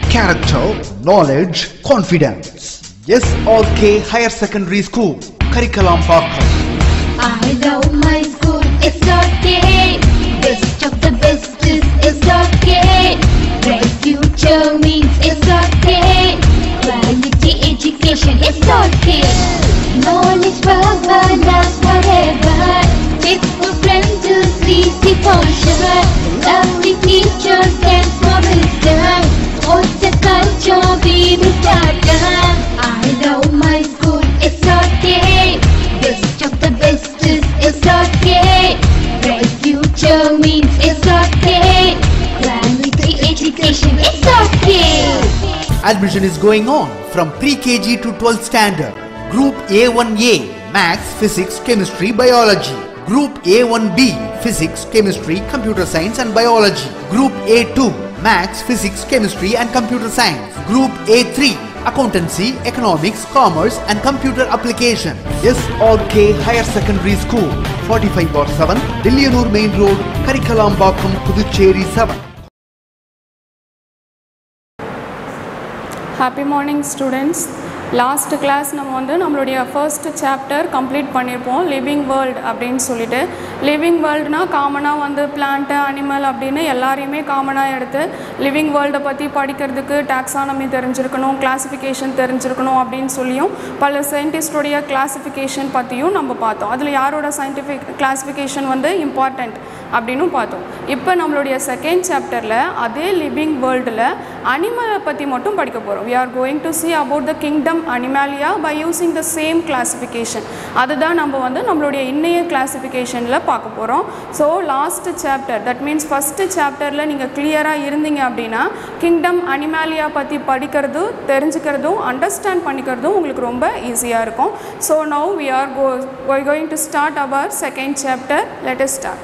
character, knowledge, confidence. SRK Higher Secondary School, Curriculum Pakam. I love my school, it's okay. Best of the best is it's okay. Bright future means it's okay. Quality education, it's okay. Knowledge forever, love forever. Faithful friends to see the culture. Lovely teachers and for wisdom. What's the culture we will start? I love my school, it's okay. Best of the best is it's okay. Bright future means it's okay. Quality education, it's okay. Admission is going on from pre-KG to 12th standard. Group A1A, Maths, Physics, Chemistry, Biology. Group A1B, Physics, Chemistry, Computer Science and Biology. Group A2, Maths, Physics, Chemistry and Computer Science. Group A3, Accountancy, Economics, Commerce and Computer Application. SRK Higher Secondary School, 45 bar 7, Dillianur Main Road, Karikalambakkam, Puducherry 7. Happy morning students last class நம்ம வந்து நம்மளுடைய first chapter complete பண்ணியிருப்போம் living world அப்படின்னு சொல்லிட்டு living வேர்ல்டுனா காமனாக வந்து plant animal அப்படின்னு எல்லாரையுமே காமனாக எடுத்து லிவிங் வேர்ல்டை பற்றி படிக்கிறதுக்கு டாக்ஸானமி தெரிஞ்சிருக்கணும் கிளாசிஃபிகேஷன் தெரிஞ்சிருக்கணும் அப்படின்னு சொல்லியும் பல சயின்டிஸ்டோடைய கிளாசிஃபிகேஷன் பற்றியும் நம்ம பார்த்தோம் அதில் யாரோட சயின்டிஃபிக் கிளாசிஃபிகேஷன் வந்து இம்பார்ட்டண்ட் அப்படின்னு பார்த்தோம் இப்போ நம்மளுடைய செகண்ட் சாப்டரில் அதே லிவிங் வேர்ல்டில் அனிமலை பற்றி மட்டும் படிக்க போகிறோம் we are going to see about the kingdom animalia by using the same classification அதுதான் நம்ம வந்து நம்மளுடைய இன்னைய கிளாசிஃபிகேஷனில் பார்க்க போகிறோம் so last chapter that means first சாப்டரில் நீங்கள் கிளியராக இருந்தீங்க அப்படின்னா கிங்டம் அனிமாலியா பற்றி படிக்கிறதும் தெரிஞ்சுக்கிறதும் அண்டர்ஸ்டாண்ட் பண்ணிக்கிறதும் உங்களுக்கு ரொம்ப ஈஸியாக இருக்கும் so now we are go going to start our second chapter let us start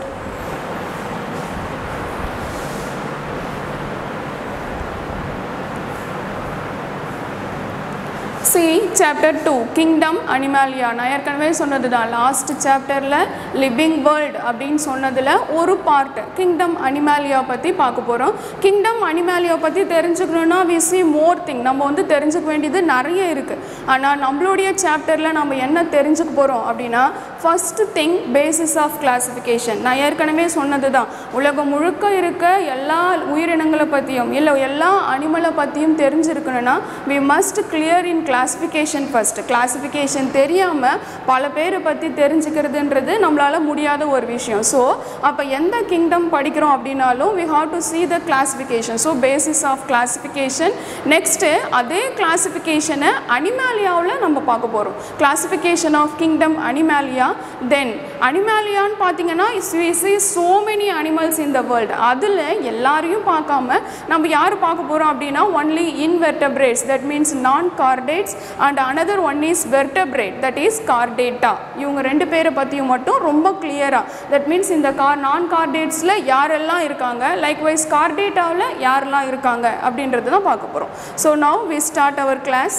சி சாப்டர் டூ கிங்டம் அனிமாலியா நான் ஏற்கனவே சொன்னது தான் லாஸ்ட் சாப்டரில் லிவிங் வேர்ல்டு அப்படின்னு சொன்னதில் ஒரு பார்ட் கிங்டம் அனிமாலியா பற்றி பார்க்க போகிறோம் கிங்டம் அனிமாலியா பற்றி தெரிஞ்சுக்கணுன்னா வி சி மோர் திங் நம்ம வந்து தெரிஞ்சுக்க வேண்டியது நிறைய இருக்குது ஆனால் நம்மளுடைய சாப்டரில் நம்ம என்ன தெரிஞ்சுக்க போகிறோம் அப்படின்னா first thing basis of classification நான் ஏற்கனவே சொன்னது தான் உலகம் முழுக்க இருக்க எல்லா உயிரினங்களை பற்றியும் இல்லை எல்லா அனிமலை பற்றியும் தெரிஞ்சிருக்கணும்னா we must clear in classification first classification தெரியாமல் பல பேரை பற்றி தெரிஞ்சுக்கிறதுன்றது நம்மளால் முடியாத ஒரு விஷயம் ஸோ அப்போ எந்த கிங்டம் படிக்கிறோம் அப்படின்னாலும் we have to see the classification so basis of classification next அதே கிளாசிஃபிகேஷனை அனிமாலியாவில் நம்ம பார்க்க போகிறோம் classification of kingdom Animalia then அனிமாலியான்னு பார்த்தீங்கன்னா we see so many animals in the world அதில் எல்லாரையும் பார்க்காம நம்ம யார் பார்க்க போகிறோம் அப்படின்னா only invertebrates that means non chordates and another one is vertebrate that is Chordata இவங்க ரெண்டு பேரை பற்றியும் மட்டும் ரொம்ப கிளியராக தட் மீன்ஸ் இந்த கார் நான் கார்டேட்ஸில் யாரெல்லாம் இருக்காங்க லைக்வைஸ் கார்டேட்டாவில் யாரெல்லாம் இருக்காங்க அப்படின்றது தான் பார்க்க போகிறோம் so now we start our class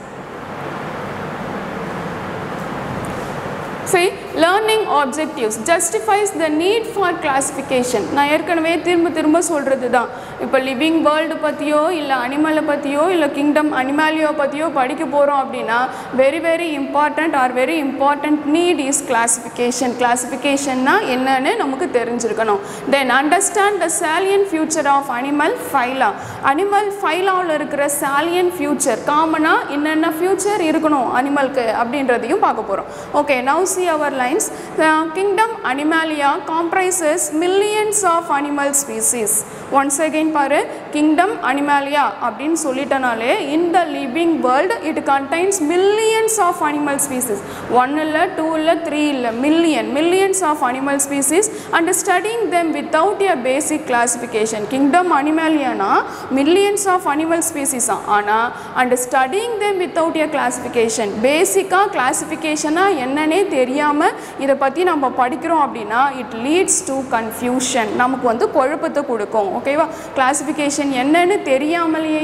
See, learning objectives justifies the need for classification. நான் ஏற்கனவே திரும்ப திரும்ப சொல்கிறது தான் இப்போ லிவிங் வேர்ல்டு பற்றியோ இல்லை அனிமலை பற்றியோ இல்லை கிங்டம் அனிமாலியோ பற்றியோ படிக்க போகிறோம் அப்படின்னா very very important are very important need is classification கிளாசிஃபிகேஷன்னா என்னன்னு நமக்கு தெரிஞ்சிருக்கணும் then understand the salient features of animal phyla animal ஃபைலாவில் இருக்கிற சாலியன் ஃபியூச்சர் காமனாக என்னென்ன ஃபியூச்சர் இருக்கணும் அனிமலுக்கு அப்படின்றதையும் பார்க்க போகிறோம் okay now see our lines the kingdom animalia comprises millions of animal species once again பாரு kingdom animalia அப்படின்னு சொல்லிட்டனாலே in the living world it contains millions of animal species one இல்லை டூ இல்லை த்ரீ இல்லை million millions of animal species and studying them without a basic classification kingdom animaliana millions of animal species ஆனால் and studying them without a classification பேசிக்காக கிளாசிஃபிகேஷனாக என்னன்னே தெரியாமல் இதை பற்றி நம்ம படிக்கிறோம் அப்படின்னா இட் லீட்ஸ் டு கன்ஃபியூஷன் நமக்கு வந்து குழப்பத்தை கொடுக்கும் ஓகேவா கிளாசிஃபிகேஷன் என்னன்னு தெரியாமலேயே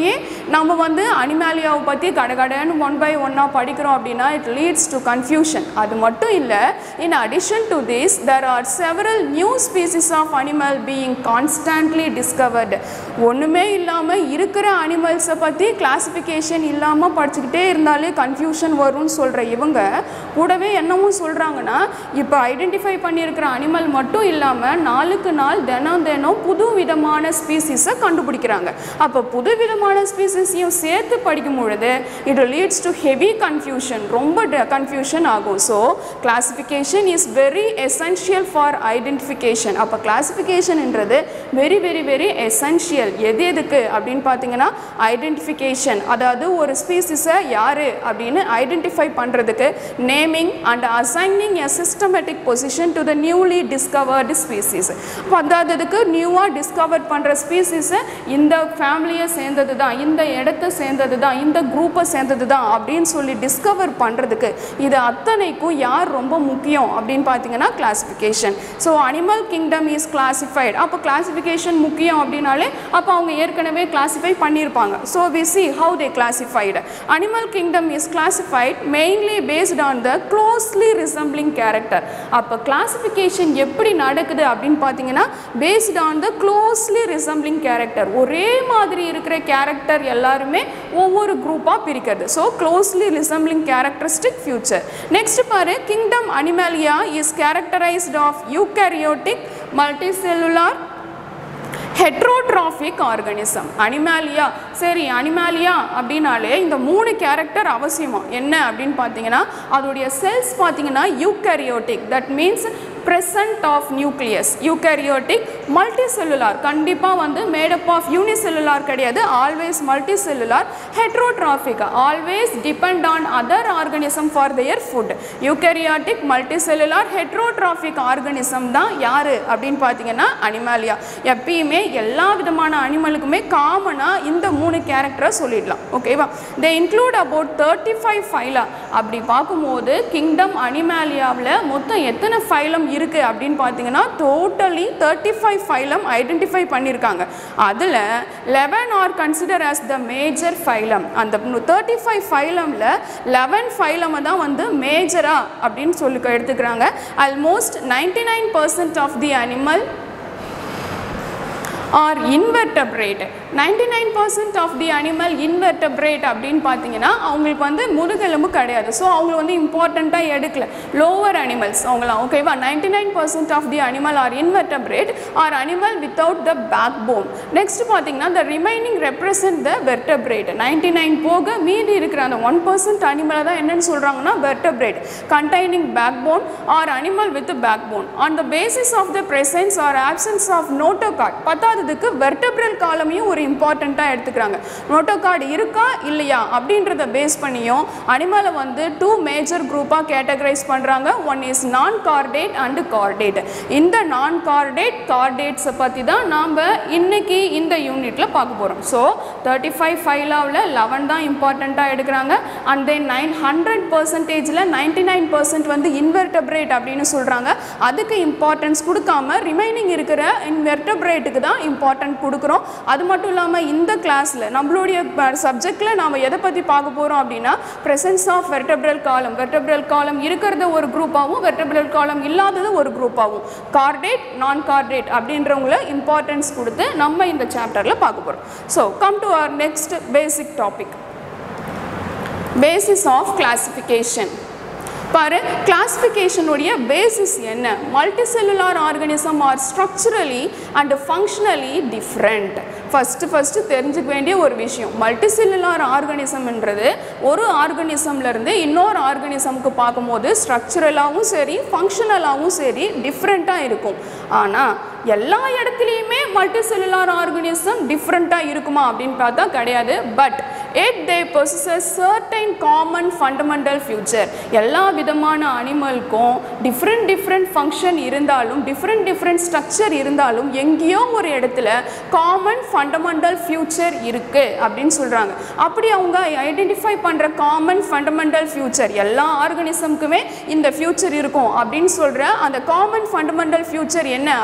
நம்ம வந்து அனிமாலியாவை பற்றி கடகடன்னு ஒன் பை ஒன்னாக படிக்கிறோம் அப்படின்னா இட் லீட்ஸ் டு கன்ஃபியூஷன் அது மட்டும் இல்லை in addition to this there are several new species of animal being constantly discovered ஒன்றுமே இல்லாமல் இருக்கிற அனிமல்ஸை பற்றி கிளாசிஃபிகேஷன் இல்லாமல் படிச்சுக்கிட்டே இருந்தாலே கன்ஃபியூஷன் வரும்னு சொல்கிற இவங்க கூடவே என்னவும் சொல்கிறாங்கன்னா இப்போ ஐடென்டிஃபை பண்ணியிருக்கிற அனிமல் மட்டும் இல்லாமல் நாளுக்கு நாள் தினம் தினம் புது விதமான ஸ்பீசிஸை கண்டுபிடிக்கிறாங்க அப்போ புது விதமான ஸ்பீசிஸையும் சேர்த்து படிக்கும் பொழுது it leads to heavy confusion ரொம்ப கன்ஃபியூஷன் ஆகும் so classification is very essential for identification அப்போ கிளாசிஃபிகேஷன்ன்றது வெரி வெரி வெரி எசென்ஷியல் எது எதுக்கு அப்படின்னு பார்த்தீங்கன்னா ஐடென்டிஃபிகேஷன் அதாவது ஒரு ஸ்பீசிஸை யார் அப்படின்னு ஐடென்டிஃபை பண்ணுறதுக்கு naming and assigning a systematic position to the newly discovered species அப்போ அதாவதுக்கு நியூவாக டிஸ்கவர் பண்ணுற ஸ்பீசிஸை இந்த ஃபேமிலியை சேர்ந்தது தான் இந்த இடத்த சேர்ந்தது தான் இந்த குரூப்பை சேர்ந்தது தான் அப்படின்னு சொல்லி டிஸ்கவர் பண்ணுறதுக்கு இது அத்தனைக்கும் யார் ரொம்ப முக்கியம் அப்படின்னு பார்த்தீங்கன்னா classification so animal kingdom is classified அப்போ கிளாசிஃபிகேஷன் முக்கியம் அப்படின்னாலே அப்போ அவங்க ஏற்கனவே கிளாசிஃபை பண்ணியிருப்பாங்க so we see how they classified animal kingdom is classified mainly based on the closely resembling character அப்போ கிளாசிஃபிகேஷன் எப்படி நடக்குது அப்படின்னு பார்த்தீங்கன்னா based on the closely resembling character ஒரே மாதிரி இருக்கிற கேரக்டர் எல்லாருமே ஒவ்வொரு குரூப்பாக பிரிக்கிறது so closely resembling characteristic future next பாரு kingdom Animalia is characterised of eukaryotic multicellular heterotrophic organism Animalia சரி அனிமாலியா அப்படின்னாலே இந்த மூணு கேரக்டர் அவசியமா என்ன அப்படின்னு பார்த்தீங்கன்னா அதோடைய செல்ஸ் பார்த்தீங்கன்னா eukaryotic that means present of nucleus eukaryotic multicellular கண்டிப்பாக வந்து மேடப் ஆஃப் யூனிசெல்லுலார் கிடையாது always multicellular heterotrophic always depend on other organism for their food eukaryotic multicellular heterotrophic organism தான் யார் அப்படின்னு பார்த்தீங்கன்னா அனிமாலியா எப்பயுமே எல்லா விதமான அனிமலுக்குமே காமனாக இந்த மூணு கேரக்டரை சொல்லிடலாம் ஓகேவா they include about thirty five phyla அப்படி பார்க்கும்போது கிங்டம் அனிமாலியாவில் மொத்தம் எத்தனை ஃபைலம் இருக்குது அப்படின்னு பார்த்தீங்கன்னா totally thirty five phylum identify பண்ணியிருக்காங்க அதில் eleven are consider as the major phylum அந்த தேர்ட்டி ஃபைவ் ஃபைலமில் லெவன் ஃபைலமை தான் வந்து மேஜராக அப்படின்னு சொல்லி எடுத்துக்கிறாங்க almost ninety nine percent of the animal are invertebrate ninety nine percent of the animal invertebrate அப்படின்னு பார்த்தீங்கன்னா அவங்களுக்கு வந்து முதுகெலும்பு கிடையாது ஸோ அவங்க வந்து இம்பார்ட்டண்ட்டாக எடுக்கல லோவர் அனிமல்ஸ் அவங்களாம் ஓகேவா ninety nine percent of the animal are invertebrate are animal without the backbone next பார்த்தீங்கன்னா the remaining represent the vertebrate ninety nine போக மீதி இருக்கிற அந்த ஒன் பர்சன்ட் அனிமலை தான் என்னன்னு சொல்கிறாங்கன்னா vertebrate containing backbone are animal with backbone on the basis of the presence or absence of notochord பத்தாததுக்கு vertebral காலமையும் ஒரு இம்பார்ட்டண்ட்டாக எடுத்துக்கிறாங்க நோட்டோகார்டு இருக்கா இல்லையா அப்படின்றத பேஸ் பண்ணியும் அனிமலை வந்து டூ மேஜர் குரூப்பாக கேட்டகரைஸ் பண்ணுறாங்க one is non chordate and chordate இந்த நான் கார்டேட் கார்டேட்ஸை பற்றி தான் நாம் இன்னைக்கு இந்த யூனிட்டில் பார்க்க போகிறோம் ஸோ தேர்ட்டி ஃபைவ் ஃபைலாவில் லெவன் தான் இம்பார்ட்டண்ட்டாக எடுக்கிறாங்க அண்ட் தென் நைன் ஹண்ட்ரட் பர்சன்டேஜில் நைன்டி நைன் பர்சன்ட் வந்து இன்வெர்டபிரேட் அப்படின்னு சொல்கிறாங்க அதுக்கு இம்பார்ட்டன்ஸ் கொடுக்காம ரிமைனிங் இருக்கிற இன்வெர்டபிரேட்டுக்கு தான் இம்பார்ட்டன்ட் கொடுக்குறோம் அது மட்டும் இல்லாமல் இந்த கிளாஸில் நம்மளுடைய சப்ஜெக்டில் நாம் எதை பற்றி பார்க்க போகிறோம் அப்படின்னா presence ஆஃப் வெர்டபிரல் காலம் வெர்டபிரல் காலம் இருக்கிறத ஒரு குரூப்பாகவும் வெர்டபிரல் காலம் இல்லாதது ஒரு குரூப்பாகவும் கார்டேட் நான் கார்டேட் அப்படின்றவங்கள இம்பார்ட்டன்ஸ் கொடுத்து நம்ம இந்த சாப்டரில் பார்க்க போகிறோம் so come to our next basic topic basis of classification பாரு கிளாசிஃபிகேஷனுடைய பேசிஸ் என்ன multicellular organism are structurally and functionally different first first தெரிஞ்சுக்க வேண்டிய ஒரு விஷயம் மல்டிசெல்லுலார் ஆர்கனிசம்ன்றது ஒரு ஆர்கனிசம்லேருந்து இன்னொரு ஆர்கனிசமுக்கு பார்க்கும்போது ஸ்ட்ரக்சரலாகவும் சரி ஃபங்க்ஷனலாகவும் சரி டிஃப்ரெண்ட்டாக இருக்கும் ஆனால் எல்லா இடத்துலையுமே மல்டிசெல்லுலார் ஆர்கனிசம் டிஃப்ரெண்ட்டாக இருக்குமா அப்படின்னு பார்த்தா கிடையாது but it they possess certain common fundamental future எல்லா விதமான அனிமலுக்கும் டிஃப்ரெண்ட் டிஃப்ரெண்ட் ஃபங்க்ஷன் இருந்தாலும் டிஃப்ரெண்ட் டிஃப்ரெண்ட் ஸ்ட்ரக்சர் இருந்தாலும் எங்கேயோ ஒரு இடத்துல காமன் ஃபண்டமெண்டல் ஃபியூச்சர் இருக்குது அப்படின்னு சொல்கிறாங்க அப்படி அவங்க ஐடென்டிஃபை பண்ணுற காமன் ஃபண்டமெண்டல் ஃபியூச்சர் எல்லா ஆர்கனிசம்க்குமே இந்த ஃபியூச்சர் இருக்கும் அப்படின்னு சொல்கிற அந்த காமன் ஃபண்டமெண்டல் ஃபியூச்சர் என்ன அப்படின்னு பார்த்தீங்கன்னா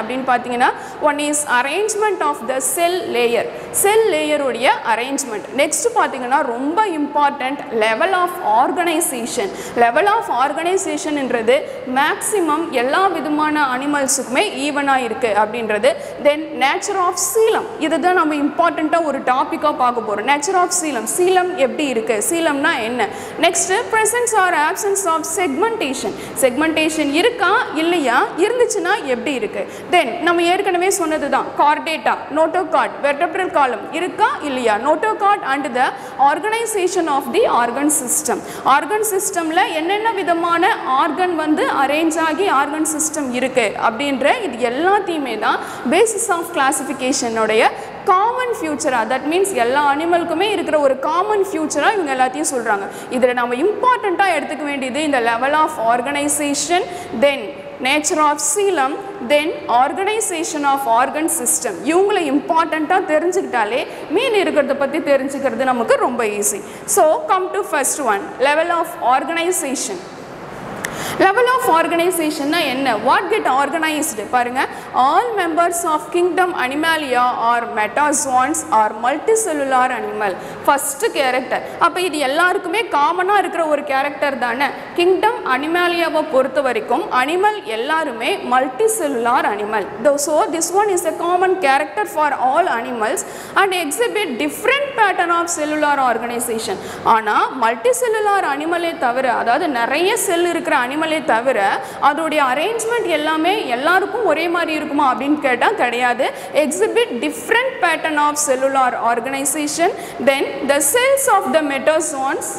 பார்த்தீங்கன்னா one is arrangement of the cell layer cell லேயருடைய அரேஞ்ச்மெண்ட் நெக்ஸ்ட் பார்த்தீங்கன்னா ரொம்ப important level of organisation level of ஆர்கனைசேஷன்ன்றது மேக்ஸிமம் எல்லா விதமான அனிமல்ஸுக்குமே ஈவனாக இருக்குது அப்படின்றது தென் நேச்சர் ஆஃப் சீலம் இதுதான் நம்ம இம்பார்ட்டண்ட்டாக ஒரு டாப்பிக்காக பார்க்க போகிறோம் நேச்சர் ஆஃப் சீலம் சீலம் எப்படி இருக்குது சீலம்னா என்ன next presence or absence of segmentation segmentation இருக்கா இல்லையா இருந்துச்சுன்னா எப்படி இருக்கு தென் நம்ம ஏற்கனவே சொன்னது தான் கார்டேட்டா நோட்டோகார்ட் வெர்டப்ரல் காலம் இருக்கா இல்லையா notochord and the organisation of the organ system organ சிஸ்டமில் என்னென்ன விதமான ஆர்கன் வந்து அரேஞ்ச் ஆகி ஆர்கன் சிஸ்டம் இருக்கு அப்படின்ற இது எல்லாத்தையுமே தான் பேசிஸ் ஆஃப் கிளாசிஃபிகேஷனுடைய காமன் ஃபியூச்சராக தட் மீன்ஸ் எல்லா அனிமலுக்குமே இருக்கிற ஒரு காமன் ஃபியூச்சராக இவங்க எல்லாத்தையும் சொல்கிறாங்க இதில் நம்ம இம்பார்ட்டண்ட்டாக எடுத்துக்க வேண்டியது இந்த level of organisation then nature of coelom then organisation of organ system இவங்களை இம்பார்ட்டண்ட்டாக தெரிஞ்சுக்கிட்டாலே மீன் இருக்கிறத பற்றி தெரிஞ்சுக்கிறது நமக்கு ரொம்ப easy so come to first one level of organisation level of ஆர்கனைசேஷன்னா என்ன வாட் கெட் ஆர்கனைஸ்டு பாருங்க all members of kingdom Animalia are metazoans are multicellular animal first character அப்போ இது எல்லாருக்குமே காமனாக இருக்கிற ஒரு கேரக்டர் தானே கிங்டம் அனிமாலியாவை பொறுத்த வரைக்கும் அனிமல் எல்லாருமே multicellular animal so this one is a common character for all animals and exhibit different pattern of cellular organisation ஆனால் மல்டி செல்லுலார் அனிமலே தவிர அதாவது நிறைய செல் இருக்கிற அனிமலே தவிர அதோடைய அரேஞ்ச்மெண்ட் எல்லாமே எல்லாருக்கும் ஒரே மாதிரி இருக்குமா அப்படின்னு கேட்டால் கிடையாது exhibit different pattern of cellular organisation then the cells of the metazoans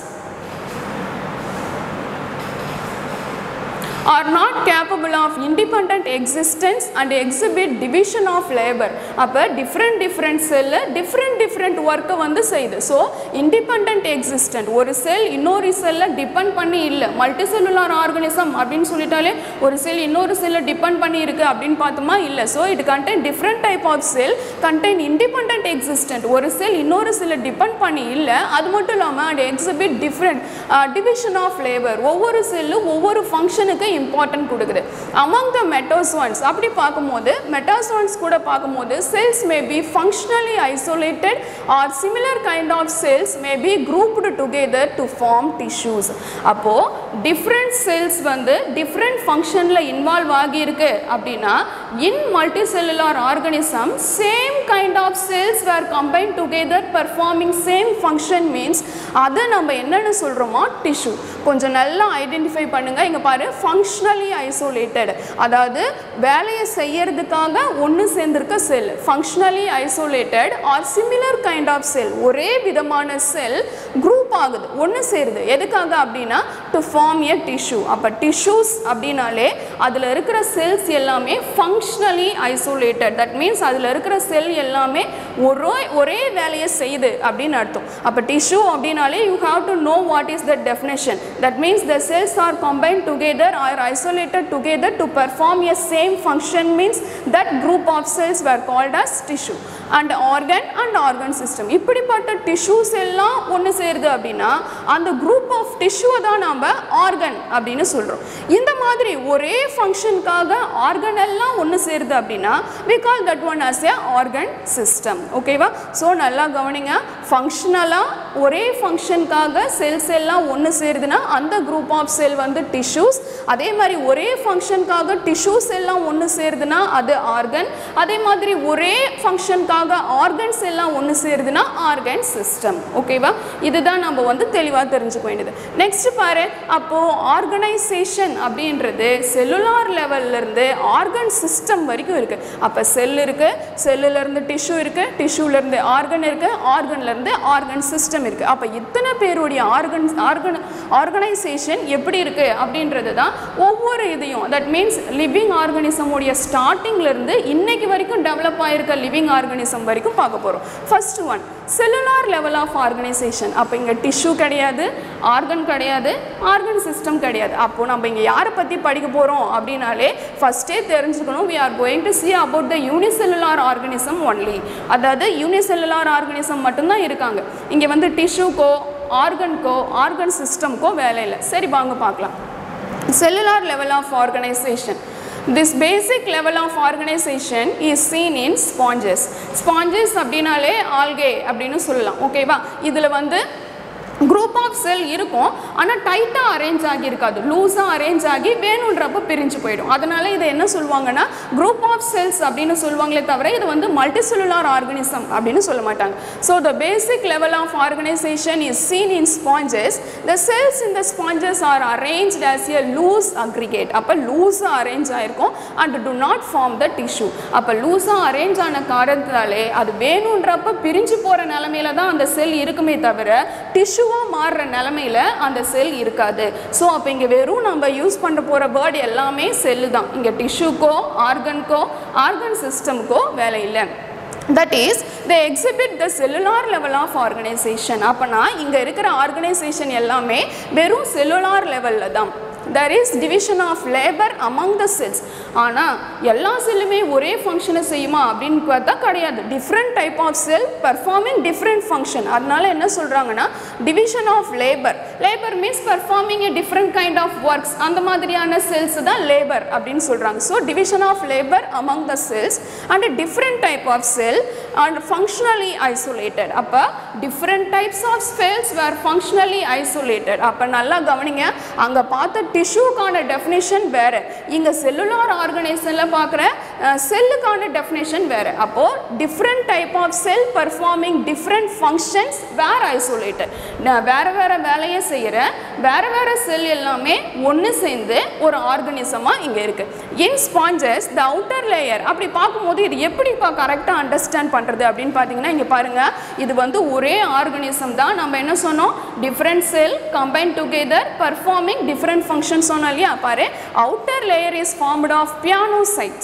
are not capable of independent existence and exhibit division of labor அப்போ different different cell different different ஒர்க்கை வந்து செய்யுது ஸோ independent existent ஒரு cell இன்னொரு செல்லை depend பண்ணி இல்லை multi multicellular organism அப்படின்னு சொல்லிட்டாலே ஒரு செல் இன்னொரு செல்லை டிபெண்ட் பண்ணி இருக்கு அப்படின்னு பார்த்தோமா இல்லை so it contain different type of cell contain independent existent ஒரு செல் இன்னொரு செல்லை டிபெண்ட் பண்ணி இல்லை அது மட்டும் இல்லாமல் அது exhibit different division of labour ஒவ்வொரு செல்லும் ஒவ்வொரு ஃபங்க்ஷனுக்கு இம்பார்ட்டன்ட் கொடுக்குது அமங் த மெட்டோசோன்ஸ் அப்படி பார்க்கும்போது மெட்டோசோன்ஸ் கூட பார்க்கும்போது cells may be functionally isolated or similar kind of cells may be grouped together to form tissues அப்போது டிஃப்ரெண்ட் செல்ஸ் வந்து டிஃப்ரெண்ட் ஃபங்க்ஷனில் இன்வால்வ் ஆகியிருக்கு அப்படின்னா in multicellular organism same kind of cells were combine together performing same function means அதை நம்ம என்னென்னு சொல்கிறோமோ tissue கொஞ்சம் நல்லா ஐடென்டிஃபை பண்ணுங்கள் இங்கே பாரு ஃபங்க்ஷனலி ஐசோலேட்டட் அதாவது வேலையை செய்யறதுக்காக ஒன்று சேர்ந்திருக்க cell functionally isolated or similar kind of cell ஒரே விதமான செல் குரூப் ஆகுது ஒன்று சேருது எதுக்காக அப்படின்னா டு ஃபார்ம் எ டிஷ்யூ அப்போ டிஷ்யூஸ் அப்படின்னாலே அதில் இருக்கிற செல்ஸ் எல்லாமே ஃபங்க்ஷனலி ஐசோலேட்டட் தட் மீன்ஸ் அதில் இருக்கிற செல் எல்லாமே ஒரே ஒரே வேலையை செய்யுது அப்படின்னு அர்த்தம் அப்போ டிஷ்யூ அப்படின்னாலே you have to know what is the definition that means the cells are combined together or isolated together to perform a same function means that group of cells were called as tissue and organ and organ system இப்படிப்பட்ட tissues எல்லாம் ஒன்று சேருது அப்படின்னா அந்த group of டிஷ்யூவை தான் நாம் organ அப்படின்னு சொல்கிறோம் இந்த மாதிரி ஒரே ஃபங்க்ஷனுக்காக ஆர்கன் எல்லாம் ஒன்று சேருது அப்படின்னா we call that one as a organ system ஓகேவா ஸோ நல்லா கவனிங்க ஃபங்க்ஷனலாக ஒரே ஃபங்க்ஷனுக்காக செல்ஸ் எல்லாம் ஒன்று சேருதுன்னா அந்த குரூப் ஆஃப் செல் வந்து டிஷ்யூஸ் அதே மாதிரி ஒரே ஃபங்க்ஷனுக்காக டிஷ்யூஸ் எல்லாம் ஒன்று சேருதுன்னா அது ஆர்கன் அதே மாதிரி ஒரே ஃபங்க்ஷனுக்காக ஆர்கன்ஸ் எல்லாம் ஒன்று சேருதுன்னா ஆர்கன் சிஸ்டம் ஓகேவா இதுதான் நம்ம வந்து தெளிவாக தெரிஞ்சுக்க வேண்டியது நெக்ஸ்ட் பாரு அப்போது ஆர்கனைசேஷன் அப்படின்றது செல்லுலார் லெவல்லேருந்து ஆர்கன் சிஸ்டம் வரைக்கும் இருக்குது அப்போ செல் இருக்குது செல்லுலேருந்து டிஷ்யூ இருக்குது டிஷ்யூலேருந்து ஆர்கன் இருக்குது ஆர்கன்லேருந்து ஆர்கன் சிஸ்டம் இருக்குது அப்போ இத்தனை பேருடைய ஆர்கன் ஆர்கன் ஆர்கனைசேஷன் எப்படி இருக்குது அப்படின்றது தான் ஒவ்வொரு இதையும் தட் மீன்ஸ் லிவிங் ஆர்கனிசமுடைய ஸ்டார்டிங்லேருந்து இன்னைக்கு வரைக்கும் டெவலப் ஆகிருக்க லிவிங் ஆர்கனிசம் வரைக்கும் பார்க்க போகிறோம் first one cellular level of organisation அப்போ இங்கே டிஷ்யூ கிடையாது ஆர்கன் கிடையாது ஆர்கன் சிஸ்டம் கிடையாது அப்போது நம்ம இங்கே யாரை பற்றி படிக்க போகிறோம் அப்படின்னாலே ஃபஸ்ட்டே தெரிஞ்சுக்கணும் we are going to see about the unicellular organism only அதாவது யூனிசெல்லுலார் ஆர்கனிசம் மட்டும்தான் இருக்காங்க இங்கே வந்து டிஷ்யூக்கோ ஆர்கனுக்கோ ஆர்கன் சிஸ்டம்க்கோ வேலை இல்லை சரி வாங்க பார்க்கலாம் cellular level of organisation This basic level of organization is seen in sponges. Sponges அப்படின்னாலே algae அப்படின்னு சொல்லலாம் ஓகேவா இதில் வந்து குரூப் ஆஃப் செல் இருக்கும் ஆனால் டைட்டாக அரேஞ்ச் ஆகி இருக்காது லூஸாக அரேஞ்ச் ஆகி வேணுன்றப்ப பிரிஞ்சு போயிடும் அதனால இதை என்ன சொல்லுவாங்கன்னா குரூப் ஆஃப் செல்ஸ் அப்படின்னு சொல்லுவாங்களே தவிர இது வந்து மல்டி செல்லுலார் ஆர்கனிசம் அப்படின்னு சொல்ல மாட்டாங்க so the basic level of organisation is seen in sponges the cells in the sponges are arrange as a loose aggregate அப்போ லூஸாக அரேஞ்ச் ஆயிருக்கும் and do not form the tissue அப்போ லூஸாக arrange ஆன காரணத்தினாலே அது வேணுன்றப்ப பிரிஞ்சு போகிற நிலமையில தான் அந்த செல் இருக்குமே தவிர டிஷ்யூவாக மாறுற நிலமையில அந்த செல் இருக்காது ஸோ அப்போ இங்கே வெறும் நம்ம யூஸ் பண்ண போகிற வேர்டு எல்லாமே செல்லு தான் இங்கே டிஷ்யூக்கோ ஆர்கனுக்கோ ஆர்கன் சிஸ்டமுக்கோ வேலை இல்லை that is they exhibit the cellular level of organization அப்போனா இங்கே இருக்கிற ஆர்கனைசேஷன் எல்லாமே வெறும் செல்லுலார் லெவலில் தான் there is division of labor among the cells ஆனால் எல்லா செல்லுமே ஒரே ஃபங்க்ஷனை செய்யுமா அப்படின்னு பார்த்தா கிடையாது different type of cell performing different function அதனால என்ன சொல்கிறாங்கன்னா division of labour labour means performing a different kind of works அந்த மாதிரியான செல்ஸ் தான் லேபர் அப்படின்னு சொல்கிறாங்க so division of labour among the cells and a different type of cell and functionally isolated அப்போ different types of cells were functionally isolated அப்போ நல்லா கவனிங்க அங்கே பார்த்த டிஷ்யூக்கான டெஃபினேஷன் வேறு இங்கே செல்லுலார் ஆர்கனைசேஷனில் பார்க்குற செல்லுக்கான டெஃபினேஷன் வேறு அப்போது different type of cell performing different functions were isolated வேறு வேறு வேலையை செய்கிற வேறு வேறு செல் எல்லாமே ஒன்று சேர்ந்து ஒரு ஆர்கனிசமாக இங்கே இருக்குது in sponges the outer layer அப்படி பார்க்கும்போது இது எப்படிப்பா கரெக்டாக அண்டர்ஸ்டாண்ட் பண்ணுறது அப்படின்னு பார்த்தீங்கன்னா இங்கே பாருங்கள் இது வந்து ஒரே ஆர்கனிசம் தான் நம்ம என்ன சொன்னோம் different cell combine together performing different function சொன்னோம் இல்லையா பாரு outer layer is formed of pinacocyte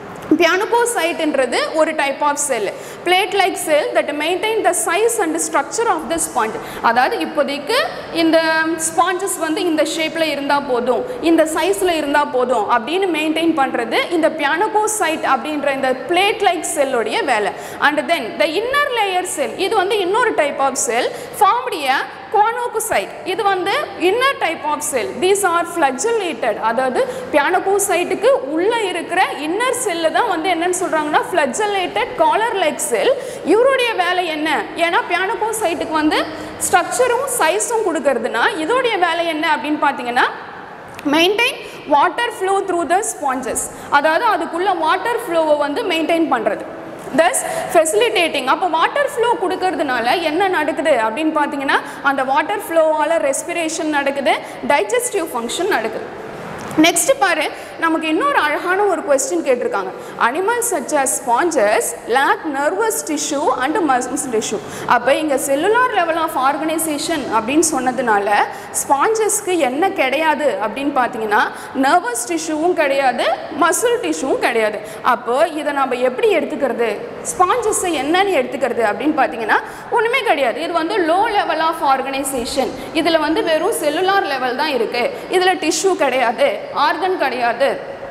பியானுகோசைட்ன்றது ஒரு type of cell plate like cell that maintain the size and structure of the sponge அதாவது இப்போதைக்கு இந்த ஸ்பாஞ்சஸ் வந்து இந்த ஷேப்பில் இருந்தால் போதும் இந்த சைஸில் இருந்தால் போதும் அப்படின்னு மெயின்டைன் பண்ணுறது இந்த பியானுகோசைட் அப்படின்ற இந்த பிளேட் லைக் செல்லுடைய வேலை and then the inner layer cell இது வந்து இன்னொரு டைப் ஆஃப் செல் ஃபார்ம்டிய குவானோகுசைட் இது வந்து inner type of cell these are flagellated அதாவது பியானோகோசைட்டுக்கு உள்ளே இருக்கிற இன்னர் செல்லு தான் வந்து என்னன்னு சொல்கிறாங்கன்னா ஃப்ளஜலேட்டட் காலர் லைக் செல் இவருடைய வேலை என்ன ஏன்னா பியானோகோசைட்டுக்கு வந்து ஸ்ட்ரக்சரும் சைஸும் கொடுக்கறதுனா இதோடைய வேலை என்ன அப்படின்னு பார்த்தீங்கன்னா maintain water flow through the sponges அதாவது அதுக்குள்ள வாட்டர் ஃப்ளோவை வந்து மெயின்டைன் பண்ணுறது தஸ் ஃபெசிலிட்டேட்டிங் அப்போ வாட்டர் ஃப்ளோ கொடுக்கறதுனால என்ன நடக்குது அப்படின்னு பார்த்தீங்கன்னா அந்த வாட்டர் ஃப்ளோவால் ரெஸ்பிரேஷன் நடக்குது டைஜஸ்டிவ் ஃபங்க்ஷன் நடக்குது நெக்ஸ்ட் பாரு நமக்கு இன்னொரு அழகான ஒரு கொஸ்டின் கேட்டிருக்காங்க animals such as sponges lack nervous tissue and muscles tissue அப்போ இங்கே செல்லுலார் லெவல் ஆஃப் ஆர்கனைசேஷன் அப்படின்னு சொன்னதுனால ஸ்பாஞ்சஸ்க்கு என்ன கிடையாது அப்படின்னு பார்த்தீங்கன்னா நர்வஸ் டிஷ்யூவும் கிடையாது மசில் டிஷ்யூவும் கிடையாது அப்போ இதை நம்ம எப்படி எடுத்துக்கிறது ஸ்பாஞ்சஸை என்னன்னு எடுத்துக்கிறது அப்படின்னு பார்த்தீங்கன்னா ஒன்றுமே கிடையாது இது வந்து லோ லெவல் ஆஃப் ஆர்கனைசேஷன் இதில் வந்து வெறும் செல்லுலார் லெவல் தான் இருக்குது இதில் டிஷ்யூ கிடையாது ஆர்கன் கிடையாது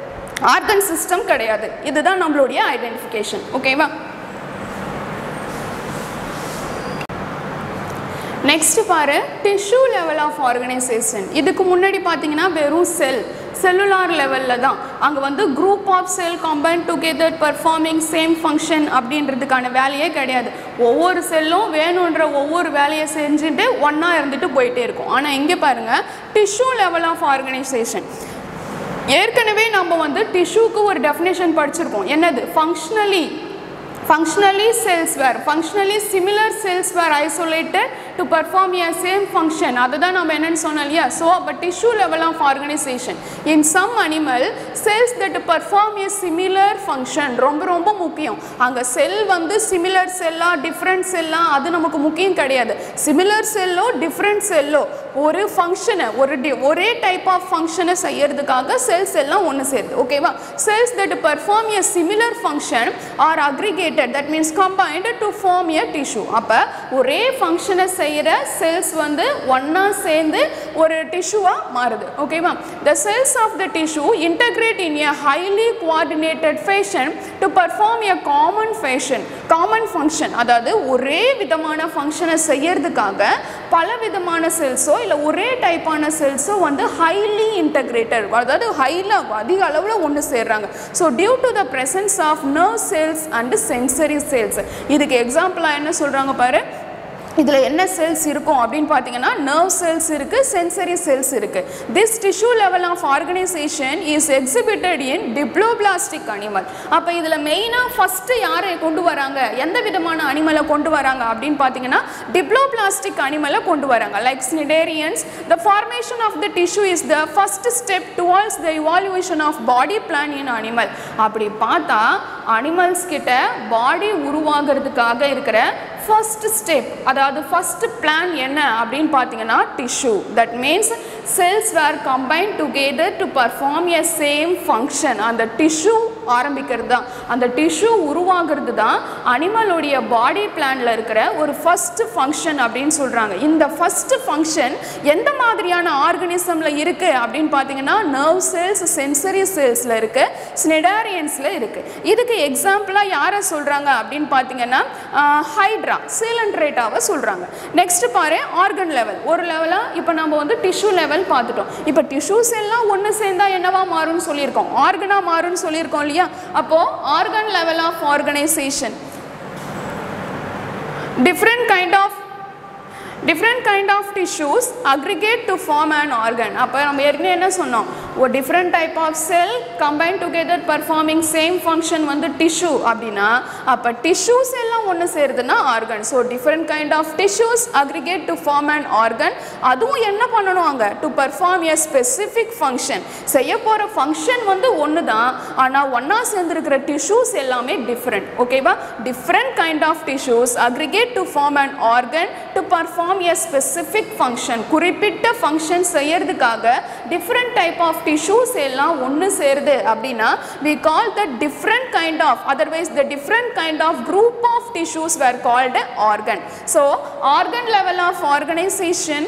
ஆர்கன் சிஸ்டம் கிடையாது இதுதான் நம்மளுடைய ஐடென்டிஃபிகேஷன் ஓகேவா நெக்ஸ்ட் பாரு டிஷ்யூ லெவல் ஆஃப் ஆர்கனைசேஷன் இதுக்கு முன்னாடி பார்த்தீங்கன்னா வெறும் செல் செல்லுலார் லெவலில் தான் அங்கே வந்து group of cell combine together performing same function அப்படின்றதுக்கான வேலையே கிடையாது ஒவ்வொரு செல்லும் வேணுன்ற ஒவ்வொரு வேலையை செஞ்சுட்டு ஒன்றா இருந்துட்டு போயிட்டே இருக்கும் ஆனால் இங்கே பாருங்கள் டிஷ்யூ லெவல் ஆஃப் ஆர்கனைசேஷன் ஏற்கனவே நம்ம வந்து டிஷ்யூக்கு ஒரு டெஃபினேஷன் படிச்சிருக்கோம் என்னது functionally functionally cells were functionally similar cells were isolated to perform a same function அதுதான் நம்ம என்னன்னு சொன்னோம் இல்லையா ஸோ அப்போ tissue level of organization in some animal cells that perform a similar function ரொம்ப ரொம்ப முக்கியம் அங்கே செல் வந்து சிமிலர் செல்லா டிஃப்ரெண்ட் செல்லா அது நமக்கு முக்கியம் கிடையாது சிமிலர் செல்லோ டிஃப்ரெண்ட் செல்லோ ஒரு ஃபங்க்ஷனை ஒரு டி ஒரே டைப் ஆஃப் ஃபங்க்ஷனை செய்யறதுக்காக செல்ஸ் எல்லாம் ஒன்று சேருது ஓகேவா cells that perform a similar function are aggregated that means combined to form a tissue அப்போ ஒரே ஃபங்க்ஷனை செய்கிற செல்ஸ் வந்து ஒன்றா சேர்ந்து ஒரு டிஷ்யூவாக மாறுது ஓகேவா the cells of the tissue integrate in a highly coordinated fashion to perform a common fashion common function அதாவது ஒரே விதமான ஃபங்க்ஷனை செய்யறதுக்காக பல விதமான செல்ஸோ இல்லை ஒரே டைப்பான செல்ஸோ வந்து ஹைலி இன்டகிரேட்டட் அதாவது ஹைல அதிக அளவில் ஒன்று சேர்றாங்க so due to the presence of nerve cells and sensory cells இதுக்கு எக்ஸாம்பிளாக என்ன சொல்கிறாங்க பாரு இதில் என்ன செல்ஸ் இருக்கும் அப்படின்னு பார்த்தீங்கன்னா நர்வ் செல்ஸ் இருக்குது சென்சரி செல்ஸ் இருக்குது this tissue level of organisation is exhibited in diploblastic animal அப்போ இதில் மெயினாக ஃபஸ்ட்டு யாரை கொண்டு வராங்க எந்த விதமான அனிமலை கொண்டு வராங்க அப்படின்னு பார்த்தீங்கன்னா டிப்ளோபிளாஸ்டிக் அனிமலை கொண்டு வராங்க like cnidarians the formation of the tissue is the first step towards the evolution of body plan in animal அப்படி பார்த்தா அனிமல்ஸ் கிட்ட பாடி உருவாகிறதுக்காக இருக்கிற ஃபர்ஸ்ட் ஸ்டெப் அதாவது ஃபர்ஸ்ட் பிளான் என்ன அப்படின்னு பார்த்தீங்கன்னா tissue that means cells were combine together to perform a same function அந்த டிஷ்யூ ஆரம்பிக்கிறது தான் அந்த டிஷ்யூ உருவாகிறது தான் அனிமலுடைய பாடி பிளானில் இருக்கிற ஒரு ஃபர்ஸ்ட் ஃபங்க்ஷன் அப்படின்னு சொல்கிறாங்க இந்த ஃபர்ஸ்ட் ஃபங்க்ஷன் எந்த மாதிரியான ஆர்கனிசமில் இருக்குது அப்படின்னு பார்த்தீங்கன்னா நர்வ் செல்ஸ் சென்சரி செல்ஸில் இருக்குது ஸ்னெடாரியன்ஸில் இருக்குது இதுக்கு எக்ஸாம்பிளாக யாரை சொல்கிறாங்க அப்படின்னு பார்த்தீங்கன்னா ஹைட்ரா சீலன்ட்ரேட்டாவை சொல்கிறாங்க நெக்ஸ்ட் பாரு ஆர்கன் லெவல் ஒரு லெவலாக இப்போ நம்ம வந்து டிஷ்யூ லெவல் பார்த்துட்டோம் இப்போ டிஷ்யூஸ் எல்லாம் ஒன்று சேர்ந்தா என்னவா மாறும்னு சொல்லியிருக்கோம் ஆர்கனாக மாறும்னு சொல்லியிருக்கோம் இல்லையா அப்போது organ level of organisation different kind of different kind of tissues aggregate to form an organ அப்போ நம்ம ஏற்கனவே என்ன சொன்னோம் ஒரு different type of cell combined together performing same function வந்து tissue அப்படின்னா அப்போ tissues எல்லாம் ஒன்று சேருதுன்னா organ so different kind of tissues aggregate to form an organ அதுவும் என்ன பண்ணணும் அங்கே to perform a specific function செய்ய போகிற ஃபங்க்ஷன் வந்து ஒன்று தான் ஆனால் ஒன்றா சேர்ந்துருக்கிற டிஷ்யூஸ் எல்லாமே டிஃப்ரெண்ட் ஓகேவா different kind of tissues aggregate to form and organ to perform a specific function குறிப்பிட்ட ஃபங்க்ஷன் செய்யறதுக்காக டிஃப்ரெண்ட் டைப் ஆஃப் டிஷ்யூஸ் எல்லாம் ஒன்று சேருது அப்படின்னா we call the different kind of otherwise the different kind of group of tissues were called organ so organ level of organization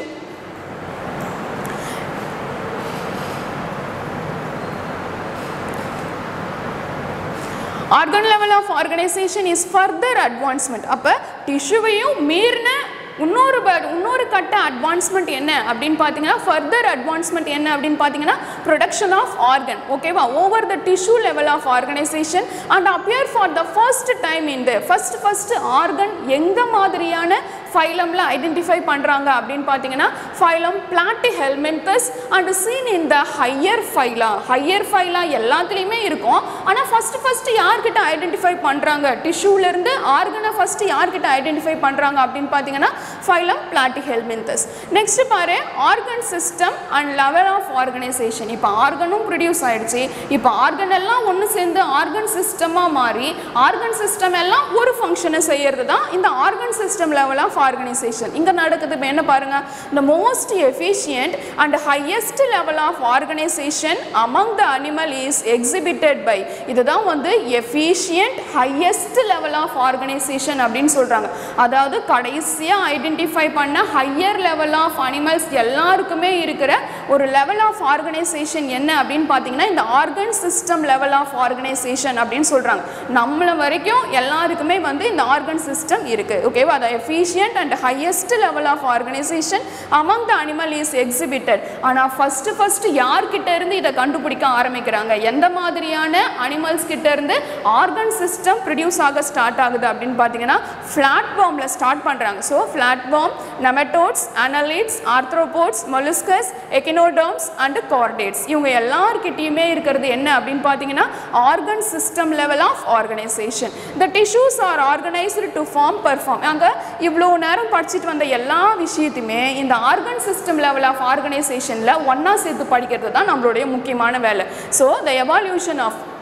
organ level of organisation is further advancement அப்போ டிஷ்யூவையும் மீறின இன்னொரு ப- இன்னொரு கட்ட அட்வான்ஸ்மெண்ட் என்ன அப்படின்னு பார்த்தீங்கன்னா ஃபர்தர் அட்வான்ஸ்மெண்ட் என்ன அப்படின்னு பார்த்தீங்கன்னா ப்ரொடக்ஷன் ஆஃப் ஆர்கன் ஓகேவா over the tissue level of organization and appear for the first time in the first first organ எந்த மாதிரியான ஃபைலமில் ஐடென்டிஃபை பண்ணுறாங்க அப்படின்னு பார்த்தீங்கன்னா phylum Platyhelminthes and seen in the higher phyla higher phyla எல்லாத்துலேயுமே இருக்கும் ஆனால் ஃபஸ்ட்டு ஃபஸ்ட்டு யார்கிட்ட ஐடென்டிஃபை பண்ணுறாங்க டிஷ்யூலேருந்து ஆர்கனை ஃபஸ்ட்டு யார்கிட்ட ஐடென்டிஃபை பண்ணுறாங்க அப்படின்னு பார்த்தீங்கன்னா ஃபைலம் பிளாட்டி ஹெல்மென்தஸ் நெக்ஸ்ட் பாரு organ system and level of organization இப்போ ஆர்கனும் ப்ரொடியூஸ் ஆயிடுச்சு இப்போ ஆர்கன் எல்லாம் ஒன்று சேர்ந்து ஆர்கன் சிஸ்டமாக மாறி ஆர்கன் சிஸ்டம் எல்லாம் ஒரு ஃபங்க்ஷனை செய்யறது தான் இந்த organ system level of organization இங்கே நடக்குது இப்போ என்ன பாருங்க the most efficient and highest level of organization among the animal is exhibited by இதுதான் வந்து efficient highest level of organization அப்படின்னு சொல்றாங்க அதாவது கடைசியாக ஐடென்டிஃபை பண்ண ஹையர் லெவல் ஆஃப் அனிமல்ஸ் எல்லாருக்குமே இருக்கிற ஒரு லெவல் ஆஃப் ஆர்கனைசேஷன் என்ன அப்படின்னு பார்த்தீங்கன்னா இந்த organ system level of organization அப்படின்னு சொல்றாங்க நம்மள வரைக்கும் எல்லாருக்குமே வந்து இந்த ஆர்கன் சிஸ்டம் இருக்கு ஓகேவா அது efficient and highest level of organization among the animal is exhibited ஆனால் ஃபர்ஸ்ட் ஃபர்ஸ்ட் யார்கிட்ட இருந்து இதை கண்டுபிடிக்க ஆரம்பிக்கிறாங்க எந்த மாதிரியான அனிமல்ஸ் கிட்ட இருந்து ஆர்கன் சிஸ்டம் ப்ரொடியூஸ் ஆக ஸ்டார்ட் ஆகுது அப்படின்னு பார்த்தீங்கன்னா ஃப்ளாட் பாம்பில் ஸ்டார்ட் பண்ணுறாங்க so flat worm nematodes annelids arthropods molluscs echinoderms and chordates இவங்க எல்லார்கிட்டயுமே இருக்கிறது என்ன அப்படின்னு பார்த்தீங்கன்னா organ system level of organization the tissues are organized to form perform அங்கே இவ்வளோ நேரம் படிச்சுட்டு வந்த எல்லா விஷயத்தையுமே இந்த ஆர்கன் சிஸ்டம் லெவல் ஆஃப் ஆர்கனைசேஷனில் ஒன்றா சேர்த்து படிக்கிறது தான் நம்மளுடைய முக்கியமான வேலை so the evolution of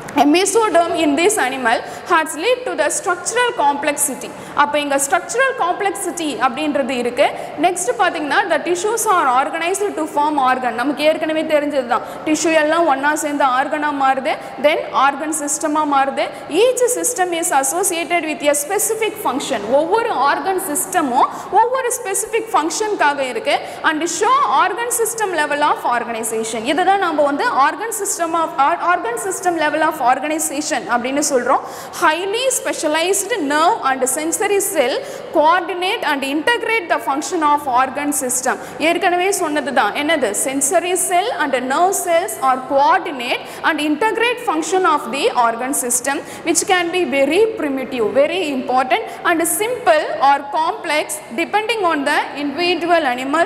A mesoderm in this animal has lead to the structural complexity. அப்போ இங்கே structural complexity அப்படின்றது இருக்கு நெக்ஸ்ட் பார்த்தீங்கன்னா the tissues are organized to form organ நமக்கு ஏற்கனவே தெரிஞ்சது தான் டிஷ்யூ எல்லாம் ஒன்றா சேர்ந்து ஆர்கனாக மாறுது தென் ஆர்கன் சிஸ்டமாக மாறுது each system is associated with a specific function ஒவ்வொரு ஆர்கன் சிஸ்டமும் ஒவ்வொரு ஸ்பெசிஃபிக் ஃபங்க்ஷனுக்காக இருக்கு and so organ system level of organization இதை தான் நம்ம வந்து organ system of organ system level of organization அப்படின்னு சொல்கிறோம் highly specialized nerve and sensory cell coordinate and integrate the function of organ system ஏற்கனவே சொன்னது தான் என்னது sensory cell and nerve cells are coordinate and integrate function of the organ system which can be very primitive very important and simple or complex depending on the individual animal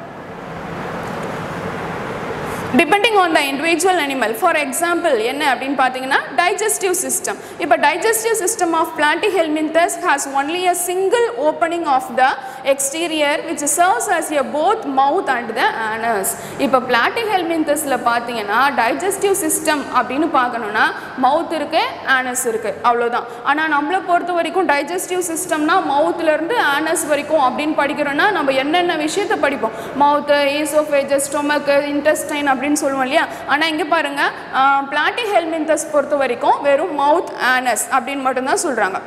depending on the individual animal for example என்ன அப்படின்னு பார்த்தீங்கன்னா digestive system இப்போ digestive system of Platyhelminthes has only a single opening of the exterior which serves as a both mouth and the anus இப்போ பிளான்டி ஹெல்மின்தஸில் பார்த்தீங்கன்னா digestive system அப்படின்னு பார்க்கணுன்னா மவுத் இருக்கு ஆனஸ் இருக்கு அவ்வளோதான் ஆனால் நம்மளை பொறுத்த வரைக்கும் டைஜஸ்டிவ் சிஸ்டம்னா மவுத்லேருந்து ஆனஸ் வரைக்கும் அப்படின்னு படிக்கிறோன்னா நம்ம என்னென்ன விஷயத்தை படிப்போம் மவுத்து ஈசோஃபேஜஸ் ஸ்டொமக்கு இன்டெஸ்டைன் அப்படின்னு சொல்லுவோம் இல்லையா ஆனால் இங்கே பாருங்க பிளாட்டி ஹெல்மின்தஸ் பொறுத்த வரைக்கும் வெறும் மவுத் ஆனஸ் அப்படின்னு மட்டும்தான் சொல்கிறாங்க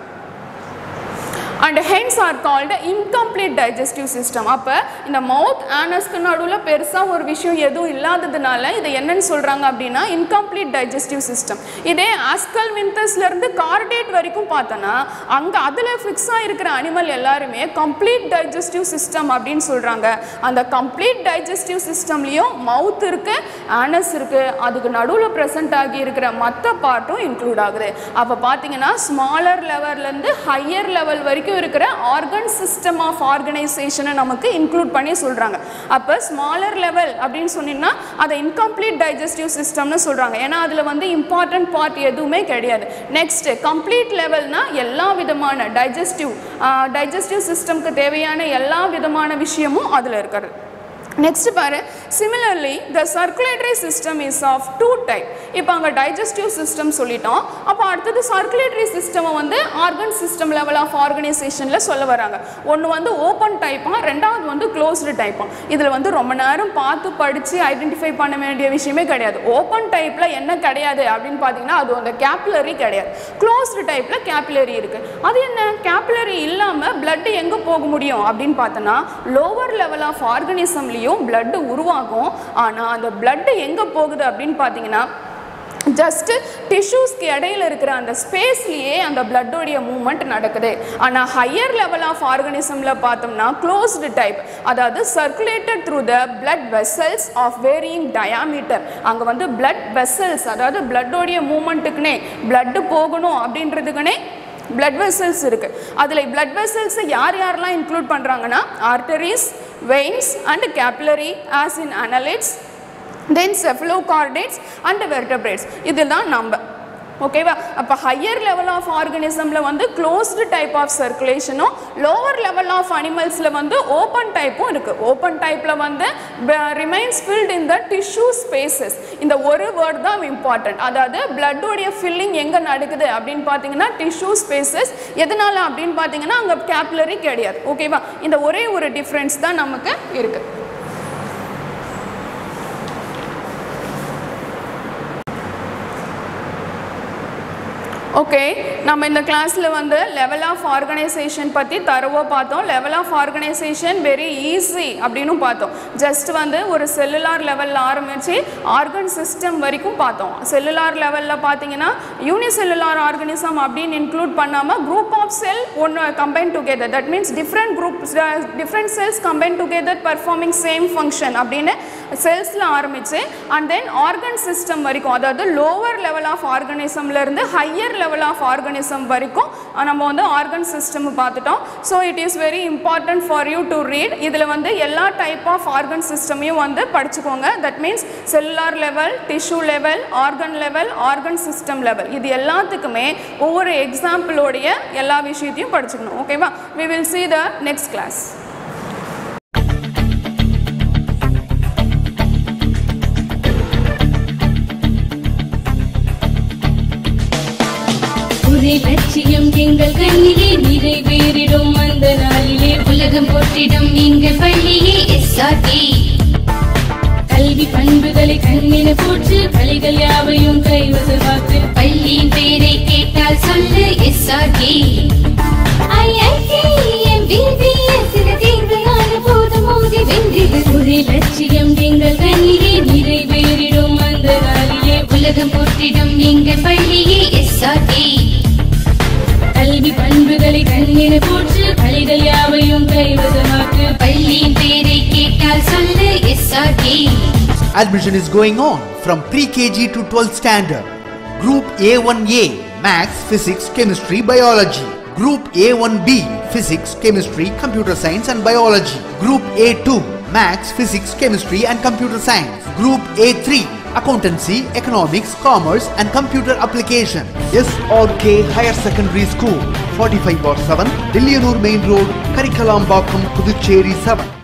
and hence are called incomplete digestive system அப்போ இந்த மவுத் ஆனஸ்க்கு நடுவில் பெருசாக ஒரு விஷயம் எதுவும் இல்லாததுனால இதை என்னன்னு சொல்கிறாங்க அப்படின்னா இன்கம்ப்ளீட் டைஜஸ்டிவ் சிஸ்டம் இதே ஆஸ்கல் வின்தஸ்லேருந்து கார்டேட் வரைக்கும் பார்த்தோன்னா அங்கே அதில் ஃபிக்ஸ் ஆகிருக்கிற அனிமல் எல்லாருமே கம்ப்ளீட் டைஜஸ்டிவ் சிஸ்டம் அப்படின்னு சொல்கிறாங்க அந்த கம்ப்ளீட் டைஜஸ்டிவ் சிஸ்டம்லேயும் மவுத் இருக்குது ஆனஸ் இருக்குது அதுக்கு நடுவில் ப்ரெசென்ட் ஆகி இருக்கிற மற்ற பார்ட்டும் இன்க்ளூட் ஆகுது அப்போ பார்த்தீங்கன்னா ஸ்மாலர் லெவல்லேருந்து ஹையர் லெவல் வரைக்கும் இருக்கிற ஆர்கன் சிஸ்டம் ஆஃப் ஆர்கனைசேஷனை நமக்கு இன்க்ளூட் பண்ணி சொல்கிறாங்க அப்போ ஸ்மாலர் லெவல் அப்படின்னு சொன்னீங்கன்னா அதை இன்கம்ப்ளீட் டைஜஸ்டிவ் சிஸ்டம்னு சொல்கிறாங்க ஏன்னா அதில் வந்து இம்பார்ட்டன்ட் பார்ட் எதுவுமே கிடையாது நெக்ஸ்ட் கம்ப்ளீட் லெவல்னா எல்லா விதமான டைஜஸ்டிவ் டைஜஸ்டிவ் சிஸ்டம்க்கு தேவையான எல்லா விதமான விஷயமும் அதில் இருக்கிறது நெக்ஸ்ட் பாரு similarly the circulatory system is of two type இப்போ அங்கே டைஜஸ்டிவ் சிஸ்டம் சொல்லிட்டோம் அப்போ அடுத்தது சர்க்குலேட்டரி சிஸ்டமை வந்து ஆர்கன் சிஸ்டம் லெவல் ஆஃப் ஆர்கனைசேஷனில் சொல்ல வராங்க ஒன்று வந்து ஓப்பன் டைப்பாக ரெண்டாவது வந்து க்ளோஸ்டு டைப்பாக இதில் வந்து ரொம்ப நேரம் பார்த்து படித்து ஐடென்டிஃபை பண்ண வேண்டிய விஷயமே கிடையாது ஓப்பன் டைப்பில் என்ன கிடையாது அப்படின்னு பார்த்தீங்கன்னா அது அந்த கேப்லரி கிடையாது க்ளோஸ்டு டைப்பில் கேப்லரி இருக்குது அது என்ன கேப்லரி இல்லாமல் blood எங்கே போக முடியும் அப்படின்னு பார்த்தோன்னா லோவர் லெவல் ஆஃப் ஆர்கனிசம்லேயும் blood உருவாகும் ஆனால் அந்த blood எங்கே போகுது அப்படின்னு பார்த்தீங்கன்னா ஜஸ்ட்டு டிஷ்யூஸ்க்கு இடையில இருக்கிற அந்த ஸ்பேஸ்லேயே அந்த பிளட்டோடைய மூவ்மெண்ட் நடக்குது ஆனால் ஹையர் லெவல் ஆஃப் ஆர்கனிசமில் பார்த்தோம்னா க்ளோஸ்டு டைப் அதாவது circulated through the blood vessels of varying diameter அங்கே வந்து பிளட் வெசல்ஸ் அதாவது பிளட்டோடைய மூமெண்ட்டுக்குனே blood போகணும் அப்படின்றதுக்குனே blood vessels இருக்கு அதில் blood vessels யார் யாரெல்லாம் இன்க்ளூட் பண்ணுறாங்கன்னா arteries veins and capillary as in annelids then cephalochordates and vertebrates இதுதான் நம்ம ஓகேவா அப்போ ஹையர் லெவல் ஆஃப் ஆர்கனிசமில் வந்து க்ளோஸ்டு டைப் ஆஃப் சர்க்குலேஷனும் லோவர் லெவல் ஆஃப் அனிமல்ஸில் வந்து ஓப்பன் டைப்பும் இருக்குது ஓப்பன் டைப்பில் வந்து remains filled in the tissue spaces இந்த ஒரு வேர்ட் தான் இம்பார்ட்டன்ட் அதாவது பிளட்டோடைய ஃபில்லிங் எங்கே நடக்குது அப்படின்னு பார்த்தீங்கன்னா டிஷ்யூ ஸ்பேசஸ் எதனால அப்படின்னு பார்த்தீங்கன்னா அங்கே கேப்லரி கிடையாது ஓகேவா இந்த ஒரே ஒரு டிஃப்ரென்ஸ் தான் நமக்கு இருக்குது ஓகே நம்ம இந்த கிளாஸில் வந்து லெவல் ஆஃப் ஆர்கனைசேஷன் பற்றி தரவாக பார்த்தோம் level of organization very easy அப்படின்னு பார்த்தோம் ஜஸ்ட் வந்து ஒரு செல்லுலார் லெவலில் ஆரம்பித்து ஆர்கன் சிஸ்டம் வரைக்கும் பார்த்தோம் செல்லுலார் லெவலில் பார்த்தீங்கன்னா யூனிசெல்லுலார் ஆர்கனிசம் அப்படின்னு இன்க்ளூட் பண்ணாமல் குரூப் ஆஃப் செல் ஒன்று combine together that means different group different cells combine together performing same function அப்படின்னு செல்ஸில் ஆரம்பித்து அண்ட் தென் ஆர்கன் சிஸ்டம் வரைக்கும் அதாவது லோவர் லெவல் ஆஃப் ஆர்கனிசம்லேருந்து ஹையர் லெவல் ஆஃப் ஆர்கனிசம் வரைக்கும் அஹ், நம்ம வந்து ஆர்கன் சிஸ்டம் பார்த்துட்டோம் so it is very important for you to read இதில் வந்து எல்லா டைப் ஆஃப் ஆர்கன் சிஸ்டமையும் வந்து படிச்சுக்கோங்க that means cellular level tissue level organ level organ system level இது எல்லாத்துக்குமே ஒவ்வொரு எக்ஸாம்பிளோடைய எல்லா விஷயத்தையும் படிச்சுக்கணும் ஓகேவா we will see the next class எங்கள் கண்ணிலே நிறைவேறிடும் அந்த நாளிலே உலகம் போற்றிடும் எங்கள் பள்ளியே எஸ்ஆர்டி கல்வி பண்புகளை கண்ணின போற்று கலைகள் யாவையும் கைவசமாக்கு பள்ளியின் பெயரை கேட்டால் சொல்லு எஸ்ஆர்டி ஒரே லட்சியம் எங்கள் கண்ணிலே நிறைவேறிடும் அந்த நாளிலே உலகம் போற்றிடும் எங்கள் பள்ளியே எஸ்ஆர்டி கல்வி பண்புகளை கண்ணின போற்று கலைகள் யாவையும் கைவசமாக்கு பள்ளியின் பெயரை கேட்டால் சொல்லு SRT Admission is going on from pre-KG to 12th standard. Group A1A Maths, Physics, Chemistry, Biology. Group A1B Physics, Chemistry, Computer Science and Biology. Group A2 Maths, Physics, Chemistry and Computer Science. Group A3 Accountancy, Economics, Commerce and Computer Application. SRK Higher Secondary School 45 7 Dillianur Main Road, Karikalam Puducherry 7.